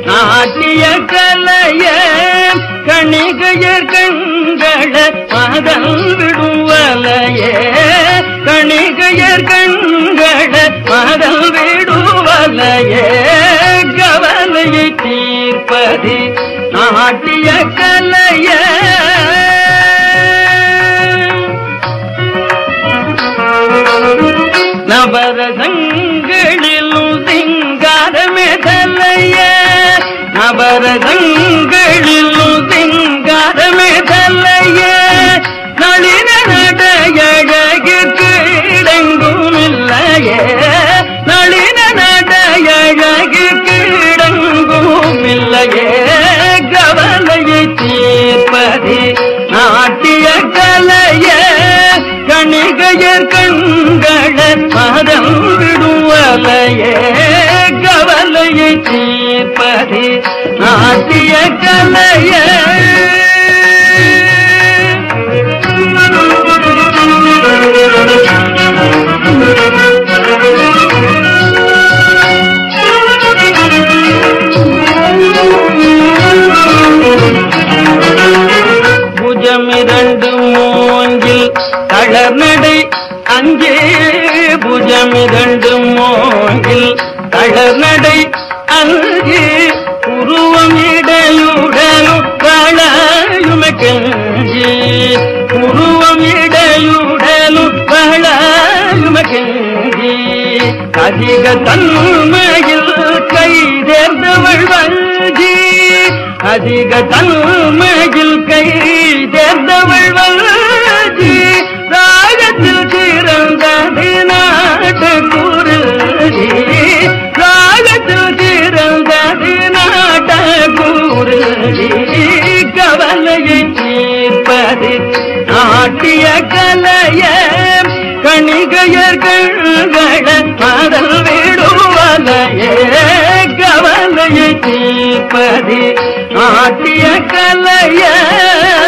நாட்டிய கலைய கணிகையர் கண்கள மதல் விடுவலையே கணிகையர் கண்கள மதல் விடுவலையே கவலையை தீர்ப்பது நாட்டிய கலைய நவரசங்களிலும் சிங்காரமே தலைய நவரசங்களிலும் சிங்காரமே தலைய நளின நடையழகிற்கு இடங்கும் இல்லையே நளின நடையழகிற்கு இடங்கும் இல்லையே கவலையை தீர்ப்பது நாட்டிய கலைய கணிகையர் கண்கள மதம் விடுவலையே கவலையை தீர்ப்பது நாட்டிய கலைய புஜமிரண்டு மூங்கில் தளர்நடை அங்கே புஜமிரண்டு மூங்கில் தளர்நடை அங்கே உருவம் இடையுடனும் களையுமை கெஞ்சி உருவம் இடையுடனும் களையுமை கெஞ்சி அதிக தன்மையில் கை தேர்ந்தவள் வஞ்சி அதிக தன்மையில் கை தேர்ந்தவள் வஞ்சி ராகத்தில் சிறந்தது நாட்டு குருதி ராகத்தில் சிறந்தது நாட்ட குருதி கவலையை தீர்ப்பது நாட்டிய கலைய கணிகையர் கண்கள மதல் விடுவலையே கவலையை தீர்ப்பது நாட்டிய கலைய